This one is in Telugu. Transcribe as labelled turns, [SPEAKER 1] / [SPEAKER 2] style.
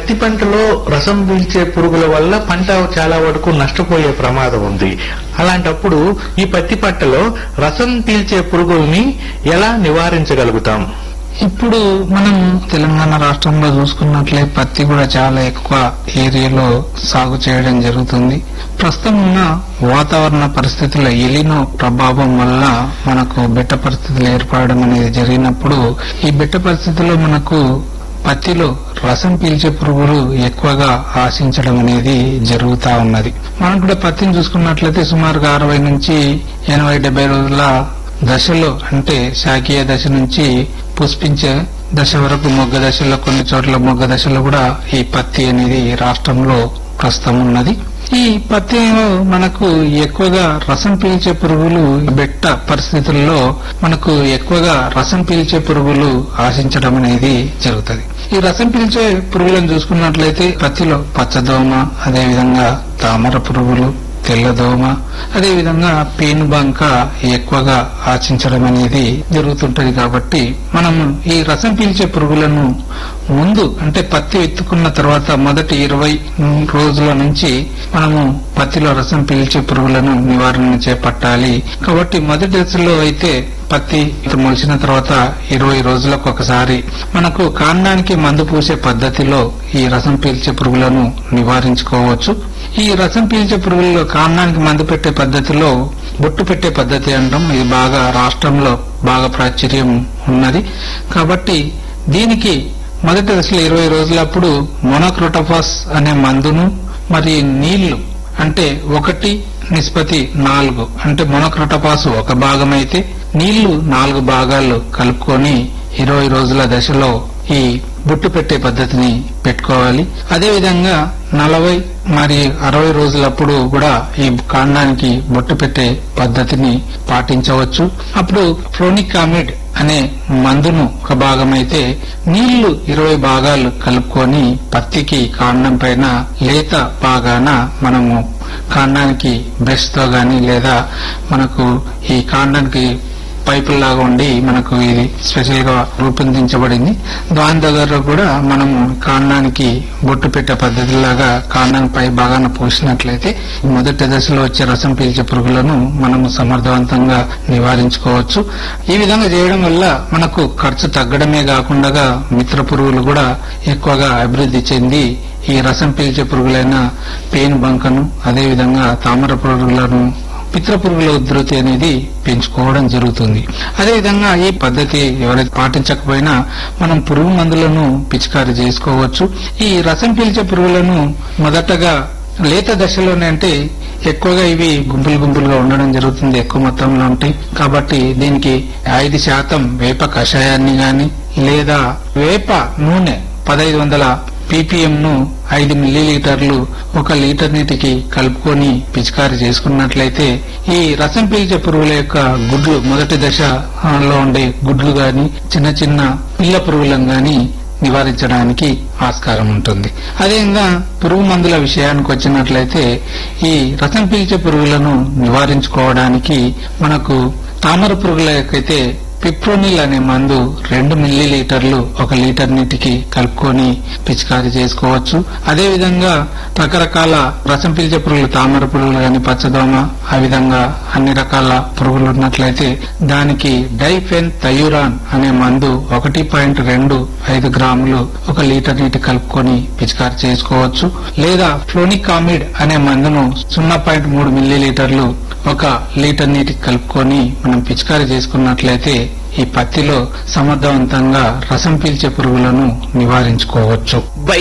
[SPEAKER 1] పత్తి పంటలో రసం పీల్చే పురుగుల వల్ల పంట చాలా వరకు నష్టపోయే ప్రమాదం ఉంది అలాంటప్పుడు ఈ పత్తి పంటలో రసం పీల్చే పురుగుల్ని ఎలా నివారించగలుగుతాం
[SPEAKER 2] ఇప్పుడు మనం తెలంగాణ రాష్ట్రంలో చూసుకున్నట్లే పత్తి కూడా చాలా ఎక్కువ ఏరియాలో సాగు చేయడం జరుగుతుంది ప్రస్తుతం ఉన్న వాతావరణ పరిస్థితుల ఎలినో ప్రభావం వల్ల మనకు బెట్ట పరిస్థితులు ఏర్పడడం అనేది జరిగినప్పుడు ఈ బెట్ట పరిస్థితుల్లో మనకు పత్తిలో రసం పీల్చే పురుగులు ఎక్కువగా ఆశించడం అనేది జరుగుతా ఉన్నది మనం కూడా పత్తిని చూసుకున్నట్లయితే సుమారుగా అరవై నుంచి ఎనభై డెబ్బై రోజుల దశలో అంటే శాఖీయ దశ నుంచి పుష్పించే దశ వరకు మొగ్గ దశలో కొన్ని చోట్ల మొగ్గ దశలో కూడా ఈ పత్తి అనేది రాష్ట్రంలో ప్రస్తుతం ఉన్నది ఈ పత్తిలో మనకు ఎక్కువగా రసం పీల్చే పురుగులు బెట్ట పరిస్థితుల్లో మనకు ఎక్కువగా రసం పీల్చే పురుగులు ఆశించడం అనేది జరుగుతుంది ఈ రసం పీల్చే పురుగులను చూసుకున్నట్లయితే పత్తిలో పచ్చదోమ అదేవిధంగా తామర పురుగులు తెల్లదోమ అదేవిధంగా పేనుబంక ఎక్కువగా ఆశించడం అనేది జరుగుతుంటది కాబట్టి మనం ఈ రసం పీల్చే పురుగులను ముందు అంటే పత్తి ఎత్తుకున్న తర్వాత మొదటి ఇరవై రోజుల నుంచి మనము పత్తిలో రసం పీల్చే పురుగులను నివారణ చేపట్టాలి కాబట్టి మొదటి దశలో అయితే పత్తి మొలిచిన తర్వాత ఇరవై రోజులకు ఒకసారి మనకు కాండానికి మందు పూసే పద్ధతిలో ఈ రసం పీల్చే పురుగులను నివారించుకోవచ్చు ఈ రసం పీల్చే పురుగుల్లో కాండానికి మందు పెట్టే పద్ధతిలో బొట్టు పెట్టే పద్ధతి అంటాం ఇది బాగా రాష్ట్రంలో బాగా ప్రాచుర్యం ఉన్నది కాబట్టి దీనికి మొదటి దశలో ఇరవై రోజులప్పుడు మోనోక్రోటోఫాస్ అనే మందును మరి నీళ్లు అంటే ఒకటి నిష్పత్తి నాలుగు అంటే మోనోక్రోటోఫాస్ ఒక భాగం అయితే నీళ్లు నాలుగు భాగాలు కలుపుకొని ఇరవై రోజుల దశలో ఈ బుట్టు పెట్టే పద్ధతిని పెట్టుకోవాలి అదే విధంగా నలభై మరి అరవై రోజులప్పుడు కూడా ఈ కాండానికి బొట్టు పెట్టే పద్ధతిని పాటించవచ్చు అప్పుడు ఫ్లోనిక్ ఆమిడ్ అనే మందును ఒక భాగం అయితే నీళ్లు ఇరవై భాగాలు కలుపుకొని పత్తికి కాండం పైన లేత భాగాన మనము కాండానికి బ్రష్ తో గాని లేదా మనకు ఈ కాండానికి పైపుల్లాగా ఉండి మనకు ఇది స్పెషల్ గా రూపొందించబడింది దాని దగ్గర కూడా మనము కాండానికి బొట్టు పెట్టే పద్ధతిలాగా కాండానికి పై భాగాన పోసినట్లయితే మొదటి దశలో వచ్చే రసం పీల్చే పురుగులను మనము సమర్థవంతంగా నివారించుకోవచ్చు ఈ విధంగా చేయడం వల్ల మనకు ఖర్చు తగ్గడమే కాకుండా మిత్ర పురుగులు కూడా ఎక్కువగా అభివృద్ధి చెంది ఈ రసం పీల్చే పురుగులైన పేను బంకను అదేవిధంగా తామర పురుగులను పిత్ర పురుగుల ఉధృతి అనేది పెంచుకోవడం జరుగుతుంది అదేవిధంగా ఈ పద్ధతి ఎవరైతే పాటించకపోయినా మనం పురుగు మందులను పిచికారీ చేసుకోవచ్చు ఈ రసం పీల్చే పురుగులను మొదటగా లేత దశలోనే అంటే ఎక్కువగా ఇవి గుంపులు గుంపులుగా ఉండడం జరుగుతుంది ఎక్కువ మొత్తంలో ఉంటాయి కాబట్టి దీనికి ఐదు శాతం వేప కషాయాన్ని గాని లేదా వేప నూనె పదహైదు వందల పీపీఎం ను ఐదు మిల్లీలీటర్లు ఒక లీటర్ నీటికి కలుపుకొని పిచికారీ చేసుకున్నట్లయితే ఈ రసం పీల్చే పురుగుల యొక్క గుడ్లు మొదటి దశలో ఉండే గుడ్లు గాని చిన్న చిన్న పిల్ల పురుగులను గాని నివారించడానికి ఆస్కారం ఉంటుంది అదేవిధంగా పురుగు మందుల విషయానికి వచ్చినట్లయితే ఈ రసం పీల్చే పురుగులను నివారించుకోవడానికి మనకు తామర పురుగులకైతే పిప్రోనిల్ అనే మందు రెండు మిల్లీ లీటర్లు ఒక లీటర్ నీటికి కలుపుకొని పిచికారీ చేసుకోవచ్చు అదే విధంగా రకరకాల రసం పీల్చే పురుగులు తామర పురుగులు కానీ పచ్చదోమ ఆ విధంగా అన్ని రకాల పురుగులు ఉన్నట్లయితే దానికి డైఫెన్ తయూరాన్ అనే మందు ఒకటి పాయింట్ రెండు ఐదు గ్రాములు ఒక లీటర్ నీటి కలుపుకొని పిచికారీ చేసుకోవచ్చు లేదా ఫ్లోనికామిడ్ అనే మందును సున్నా పాయింట్ మూడు మిల్లీ లీటర్లు ఒక లీటర్ నీటికి కలుపుకొని మనం పిచికారీ చేసుకున్నట్లయితే ఈ పత్తిలో సమర్థవంతంగా రసం పీల్చే పురుగులను నివారించుకోవచ్చు
[SPEAKER 1] బై